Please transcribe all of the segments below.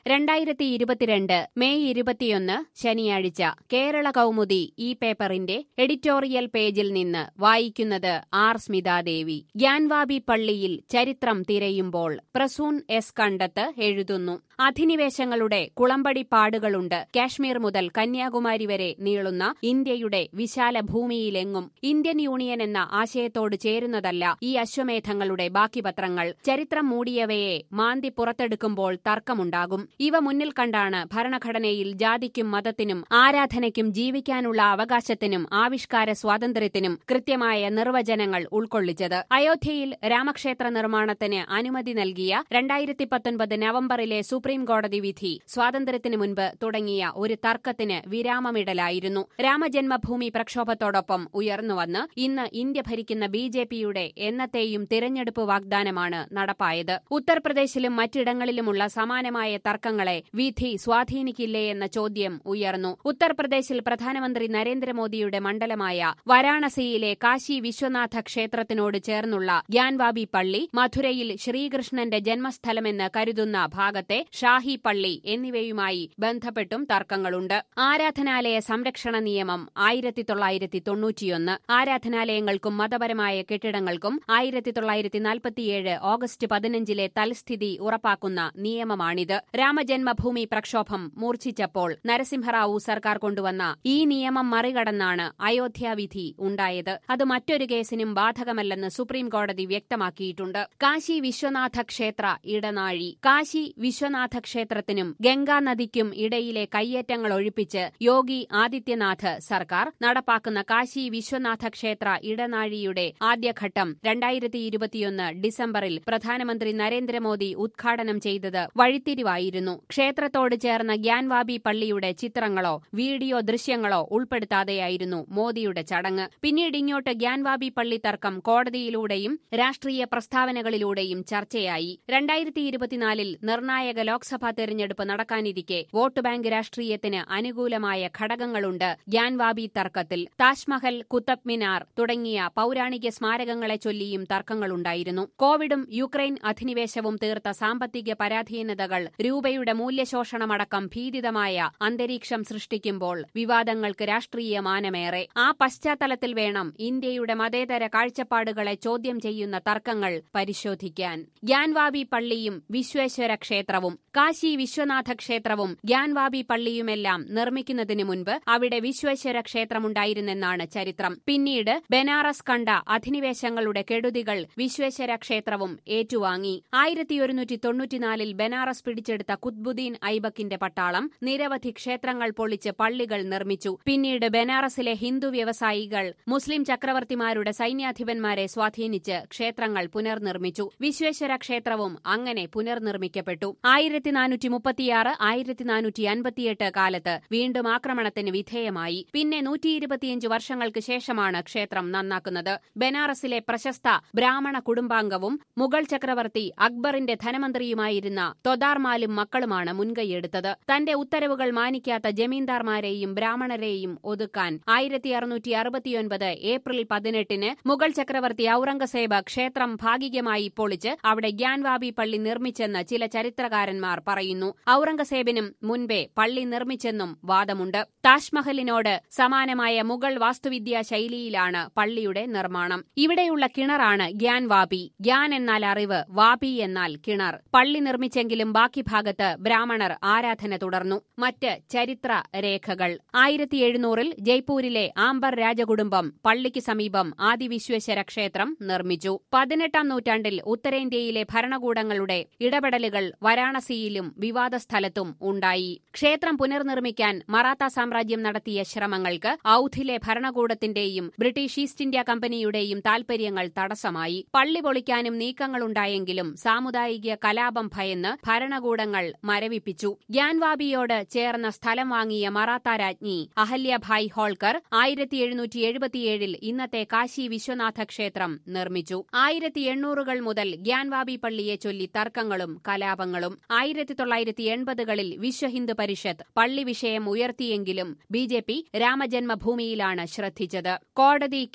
രണ്ടായിരത്തി ഇരുപത്തിരണ്ട് മെയ് ഇരുപത്തിയൊന്ന് ശനിയാഴ്ച കേരള കൗമുദി ഈ പേപ്പറിന്റെ എഡിറ്റോറിയൽ പേജിൽ നിന്ന് വായിക്കുന്നത് ആർ സ്മിതാദേവി ഗ്യാൻവാബി പള്ളിയിൽ ചരിത്രം തിരയുമ്പോൾ പ്രസൂൺ എസ് കണ്ടത്ത് എഴുതുന്നു അധിനിവേശങ്ങളുടെ കുളമ്പടി പാടുകളുണ്ട് കാശ്മീർ മുതൽ കന്യാകുമാരി വരെ നീളുന്ന ഇന്ത്യയുടെ വിശാല ഭൂമിയിലെങ്ങും ഇന്ത്യൻ യൂണിയൻ എന്ന ആശയത്തോട് ചേരുന്നതല്ല ഈ അശ്വമേധങ്ങളുടെ ബാക്കി പത്രങ്ങൾ ചരിത്രം മൂടിയവയെ മാന്തി പുറത്തെടുക്കുമ്പോൾ തർക്കമുണ്ടാകും ഇവ മുന്നിൽ കണ്ടാണ് ഭരണഘടനയിൽ ജാതിക്കും മതത്തിനും ആരാധനയ്ക്കും ജീവിക്കാനുള്ള അവകാശത്തിനും ആവിഷ്കാര സ്വാതന്ത്ര്യത്തിനും കൃത്യമായ നിർവചനങ്ങൾ ഉൾക്കൊള്ളിച്ചത് അയോധ്യയിൽ രാമക്ഷേത്ര നിർമ്മാണത്തിന് അനുമതി നൽകിയ രണ്ടായിരത്തി പത്തൊൻപത് നവംബറിലെ സുപ്രീം കോടതി വിധി സ്വാതന്ത്ര്യത്തിനു മുൻപ് തുടങ്ങിയ ഒരു തർക്കത്തിന് വിരാമമിടലായിരുന്നു രാമജന്മഭൂമി പ്രക്ഷോഭത്തോടൊപ്പം ഉയർന്നുവന്ന് ഇന്ന് ഇന്ത്യ ഭരിക്കുന്ന ബി ജെ പിയുടെ എന്നത്തെയും തിരഞ്ഞെടുപ്പ് വാഗ്ദാനമാണ് നടപ്പായത് ഉത്തർപ്രദേശിലും മറ്റിടങ്ങളിലുമുള്ള സമാനമായ തർക്കങ്ങളെ വിധി സ്വാധീനിക്കില്ലേ എന്ന ചോദ്യം ഉയർന്നു ഉത്തർപ്രദേശിൽ പ്രധാനമന്ത്രി നരേന്ദ്രമോദിയുടെ മണ്ഡലമായ വാരാണസിയിലെ കാശി വിശ്വനാഥ ക്ഷേത്രത്തിനോട് ചേർന്നുള്ള ഗ്യാൻവാബി പള്ളി മധുരയിൽ ശ്രീകൃഷ്ണന്റെ ജന്മസ്ഥലമെന്ന് കരുതുന്ന ഭാഗത്തെ ഷാഹി പള്ളി എന്നിവയുമായി ബന്ധപ്പെട്ടും തർക്കങ്ങളുണ്ട് ആരാധനാലയ സംരക്ഷണ നിയമം ആയിരത്തി തൊള്ളായിരത്തി തൊണ്ണൂറ്റിയൊന്ന് ആരാധനാലയങ്ങൾക്കും മതപരമായ കെട്ടിടങ്ങൾക്കും ആയിരത്തി തൊള്ളായിരത്തി നാൽപ്പത്തിയേഴ് ഓഗസ്റ്റ് പതിനഞ്ചിലെ തൽസ്ഥിതി ഉറപ്പാക്കുന്ന നിയമമാണിത് രാമജന്മഭൂമി പ്രക്ഷോഭം മൂർച്ഛിച്ചപ്പോൾ നരസിംഹറാവു സർക്കാർ കൊണ്ടുവന്ന ഈ നിയമം മറികടന്നാണ് അയോധ്യ വിധി ഉണ്ടായത് അത് മറ്റൊരു കേസിനും ബാധകമല്ലെന്ന് സുപ്രീം കോടതി വ്യക്തമാക്കിയിട്ടുണ്ട് കാശി വിശ്വനാഥ ക്ഷേത്ര ഇടനാഴി കാശി വിശ്വനാഥ ക്ഷേത്രത്തിനും ഗംഗാ നദിക്കും ഇടയിലെ കയ്യേറ്റങ്ങൾ ഒഴിപ്പിച്ച് യോഗി ആദിത്യനാഥ് സർക്കാർ നടപ്പാക്കുന്ന കാശി വിശ്വനാഥ ക്ഷേത്ര ഇടനാഴിയുടെ ആദ്യഘട്ടം രണ്ടായിരത്തി ഇരുപത്തിയൊന്ന് ഡിസംബറിൽ പ്രധാനമന്ത്രി നരേന്ദ്രമോദി ഉദ്ഘാടനം ചെയ്തത് വഴിത്തിരിവായിരുന്നു ക്ഷേത്രത്തോട് ചേർന്ന ഗ്യാൻവാബി പള്ളിയുടെ ചിത്രങ്ങളോ വീഡിയോ ദൃശ്യങ്ങളോ ഉൾപ്പെടുത്താതെയായിരുന്നു മോദിയുടെ ചടങ്ങ് പിന്നീട് ഇങ്ങോട്ട് ഗ്യാൻവാബി പള്ളി തർക്കം കോടതിയിലൂടെയും രാഷ്ട്രീയ പ്രസ്താവനകളിലൂടെയും ചർച്ചയായി രണ്ടായിരത്തി ഇരുപത്തിനാലിൽ നിർണായക ലോക്സഭാ തെരഞ്ഞെടുപ്പ് നടക്കാനിരിക്കെ വോട്ട് ബാങ്ക് രാഷ്ട്രീയത്തിന് അനുകൂലമായ ഘടകങ്ങളുണ്ട് ഗ്യാൻവാബി തർക്കത്തിൽ താജ്മഹൽ കുത്തബ് മിനാർ തുടങ്ങിയ പൌരാണിക സ്മാരകങ്ങളെ ചൊല്ലിയും തർക്കങ്ങളുണ്ടായിരുന്നു കോവിഡും യുക്രൈൻ അധിനിവേശവും തീർത്ത സാമ്പത്തിക പരാധീനതകൾ രൂപയുടെ മൂല്യശോഷണമടക്കം ഭീതിതമായ അന്തരീക്ഷം സൃഷ്ടിക്കുമ്പോൾ വിവാദങ്ങൾക്ക് രാഷ്ട്രീയ മാനമേറെ ആ പശ്ചാത്തലത്തിൽ വേണം ഇന്ത്യയുടെ മതേതര കാഴ്ചപ്പാടുകളെ ചോദ്യം ചെയ്യുന്ന തർക്കങ്ങൾ പരിശോധിക്കാൻ ഗ്യാൻവാബി പള്ളിയും വിശ്വേശ്വര ക്ഷേത്രവും കാശി വിശ്വനാഥ ക്ഷേത്രവും ഗ്യാൻവാബി പള്ളിയുമെല്ലാം നിർമ്മിക്കുന്നതിനു മുൻപ് അവിടെ വിശ്വേശ്വര ക്ഷേത്രമുണ്ടായിരുന്നെന്നാണ് ചരിത്രം പിന്നീട് ബനാറസ് കണ്ട അധിനിവേശങ്ങളുടെ കെടുതികൾ വിശ്വേശ്വര ക്ഷേത്രവും ഏറ്റുവാങ്ങി ആയിരത്തി ഒരുന്നൂറ്റി തൊണ്ണൂറ്റിനാലിൽ ബനാറസ് പിടിച്ചെടുത്ത കുത്ബുദ്ദീൻ ഐബക്കിന്റെ പട്ടാളം നിരവധി ക്ഷേത്രങ്ങൾ പൊളിച്ച് പള്ളികൾ നിർമ്മിച്ചു പിന്നീട് ബനാറസിലെ ഹിന്ദു വ്യവസായികൾ മുസ്ലിം ചക്രവർത്തിമാരുടെ സൈന്യാധിപന്മാരെ സ്വാധീനിച്ച് ക്ഷേത്രങ്ങൾ പുനർനിർമ്മിച്ചു വിശ്വേശ്വര ക്ഷേത്രവും അങ്ങനെ പുനർനിർമ്മിക്കപ്പെട്ടു ആയിരത്തി നാനൂറ്റി മുപ്പത്തിയാറ് ആയിരത്തി നാനൂറ്റി അൻപത്തിയെട്ട് കാലത്ത് വീണ്ടും ആക്രമണത്തിന് വിധേയമായി പിന്നെ നൂറ്റി ഇരുപത്തിയഞ്ച് വർഷങ്ങൾക്ക് ശേഷമാണ് ക്ഷേത്രം നന്നാക്കുന്നത് ബനാറസിലെ പ്രശസ്ത ബ്രാഹ്മണ കുടുംബാംഗവും മുഗൾ ചക്രവർത്തി അക്ബറിന്റെ ധനമന്ത്രിയുമായിരുന്ന തൊദാർമാലും മക്കളുമാണ് മുൻകൈയെടുത്തത് തന്റെ ഉത്തരവുകൾ മാനിക്കാത്ത ജമീന്ദാർമാരെയും ബ്രാഹ്മണരെയും ഒതുക്കാൻ ആയിരത്തി അറുന്നൂറ്റി അറുപത്തിയൊൻപത് ഏപ്രിൽ പതിനെട്ടിന് മുഗൾ ചക്രവർത്തി ഔറംഗസേബ് ക്ഷേത്രം ഭാഗികമായി പൊളിച്ച് അവിടെ ഗ്യാൻവാബി പള്ളി നിർമ്മിച്ചെന്ന് ചില ചരിത്രകാരന്മാർ പറയുന്നു ഔറംഗസേബിനും മുൻപേ പള്ളി നിർമ്മിച്ചെന്നും വാദമുണ്ട് താജ്മഹലിനോട് സമാനമായ മുഗൾ വാസ്തുവിദ്യാ ശൈലിയിലാണ് പള്ളിയുടെ നിർമ്മാണം ഇവിടെയുള്ള കിണറാണ് ഗ്യാൻ വാബി ഗ്യാൻ എന്നാൽ അറിവ് വാബി എന്നാൽ കിണർ പള്ളി നിർമ്മിച്ചെങ്കിലും ബാക്കി ഭാഗത്ത് ബ്രാഹ്മണർ ആരാധന തുടർന്നു മറ്റ് ചരിത്ര രേഖകൾ ആയിരത്തി എഴുന്നൂറിൽ ജയ്പൂരിലെ ആംബർ രാജകുടുംബം പള്ളിക്ക് സമീപം ആദിവിശ്വേശ്വര ക്ഷേത്രം നിർമ്മിച്ചു പതിനെട്ടാം നൂറ്റാണ്ടിൽ ഉത്തരേന്ത്യയിലെ ഭരണകൂടങ്ങളുടെ ഇടപെടലുകൾ വാരാണസിയിലും വിവാദ സ്ഥലത്തും ഉണ്ടായി ക്ഷേത്രം പുനർനിർമ്മിക്കാൻ മറാത്ത സാമ്രാജ്യം നടത്തിയ ശ്രമങ്ങൾക്ക് ഔധിലെ ഭരണകൂടത്തിന്റെയും ബ്രിട്ടീഷ് ഈസ്റ്റ് ഇന്ത്യ കമ്പനിയുടെയും താൽപര്യങ്ങൾ തടസ്സമായി പള്ളി പൊളിക്കാനും നീക്കങ്ങളുണ്ടായെങ്കിലും സാമുദായിക കലാപം ഭയന്ന് ഭരണകൂടങ്ങൾ മരവിപ്പിച്ചു ഗ്യാൻവാബിയോട് ചേർന്ന സ്ഥലം വാങ്ങിയ മറാത്ത രാജ്ഞി അഹല്യഭായ് ഹോൾക്കർ ആയിരത്തി എഴുന്നൂറ്റി എഴുപത്തിയേഴിൽ ഇന്നത്തെ കാശി വിശ്വനാഥ ക്ഷേത്രം നിർമ്മിച്ചു ആയിരത്തി എണ്ണൂറുകൾ മുതൽ ഗ്യാൻവാബി പള്ളിയെ ചൊല്ലി തർക്കങ്ങളും കലാപങ്ങളും ആയിരത്തി തൊള്ളായിരത്തി എൺപതുകളിൽ വിശ്വ ഹിന്ദു പരിഷത്ത് പള്ളി വിഷയം ഉയർത്തിയെങ്കിലും ബി ജെ പി രാമജന്മഭൂമിയിലാണ് ശ്രദ്ധിച്ചത് കോടതി കേസ്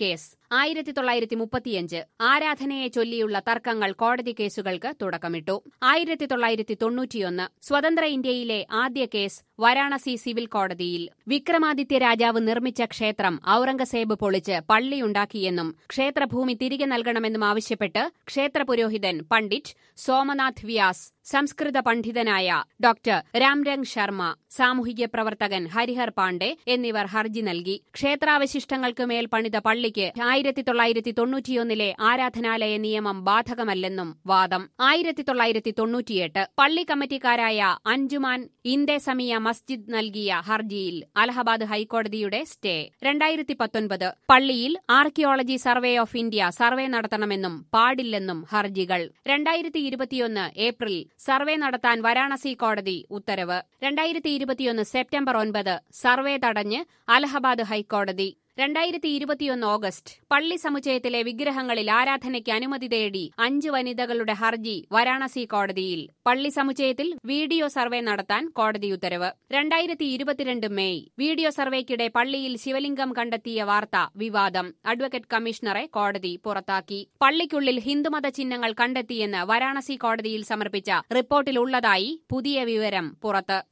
ആയിരത്തി തൊള്ളായിരത്തി മുപ്പത്തിയഞ്ച് ആരാധനയെ ചൊല്ലിയുള്ള തർക്കങ്ങൾ കോടതി കേസുകൾക്ക് തുടക്കമിട്ടു ആയിരത്തി തൊള്ളായിരത്തി തൊണ്ണൂറ്റിയൊന്ന് സ്വതന്ത്ര ഇന്ത്യയിലെ ആദ്യ കേസ് വാരാണസി സിവിൽ കോടതിയിൽ വിക്രമാദിത്യ രാജാവ് നിർമ്മിച്ച ക്ഷേത്രം ഔറംഗസേബ് പൊളിച്ച് പള്ളിയുണ്ടാക്കിയെന്നും ക്ഷേത്രഭൂമി തിരികെ നൽകണമെന്നും ആവശ്യപ്പെട്ട് ക്ഷേത്രപുരോഹിതൻ പണ്ഡിറ്റ് സോമനാഥ് വ്യാസ് സംസ്കൃത പണ്ഡിതനായ ഡോക്ടർ രാംരംഗ് ശർമ്മ സാമൂഹിക പ്രവർത്തകൻ ഹരിഹർ പാണ്ഡെ എന്നിവർ ഹർജി നൽകി ക്ഷേത്രാവശിഷ്ടങ്ങൾക്ക് മേൽ പണിത പള്ളിക്ക് ആയിരത്തി തൊള്ളായിരത്തി തൊണ്ണൂറ്റിയൊന്നിലെ ആരാധനാലയ നിയമം ബാധകമല്ലെന്നും വാദം ആയിരത്തി തൊള്ളായിരത്തി തൊണ്ണൂറ്റിയെട്ട് പള്ളി കമ്മിറ്റിക്കാരായ അഞ്ജുമാൻ ഇന്ദെ സമിയ മസ്ജിദ് നൽകിയ ഹർജിയിൽ അലഹബാദ് ഹൈക്കോടതിയുടെ സ്റ്റേ രണ്ടായിരത്തി പത്തൊൻപത് പള്ളിയിൽ archaeology survey of India survey നടത്തണമെന്നും പാടില്ലെന്നും ഹർജികൾ രണ്ടായിരത്തി ഇരുപത്തിയൊന്ന് ഏപ്രിൽ സർവേ നടത്താൻ വാരാണസി കോടതി ഉത്തരവ് രണ്ടായിരത്തി ഇരുപത്തിയൊന്ന് സെപ്റ്റംബർ ഒൻപത് സർവേ തടഞ്ഞ് അലഹബാദ് ഹൈക്കോടതി രണ്ടായിരത്തി ഇരുപത്തിയൊന്ന് ഓഗസ്റ്റ് പള്ളി സമുച്ചയത്തിലെ വിഗ്രഹങ്ങളിൽ ആരാധനയ്ക്ക് അനുമതി തേടി അഞ്ച് വനിതകളുടെ ഹർജി വാരാണസി കോടതിയിൽ പള്ളി സമുച്ചയത്തിൽ വീഡിയോ സർവേ നടത്താൻ കോടതി ഉത്തരവ് രണ്ടായിരത്തി ഇരുപത്തിരണ്ട് മെയ് വീഡിയോ സർവേക്കിടെ പള്ളിയിൽ ശിവലിംഗം കണ്ടെത്തിയ വാർത്ത വിവാദം അഡ്വക്കേറ്റ് കമ്മീഷണറെ കോടതി പുറത്താക്കി പള്ളിക്കുള്ളിൽ ഹിന്ദുമത ചിഹ്നങ്ങൾ കണ്ടെത്തിയെന്ന് വാരാണസി കോടതിയിൽ സമർപ്പിച്ച റിപ്പോർട്ടിലുള്ളതായി പുതിയ വിവരം പുറത്ത്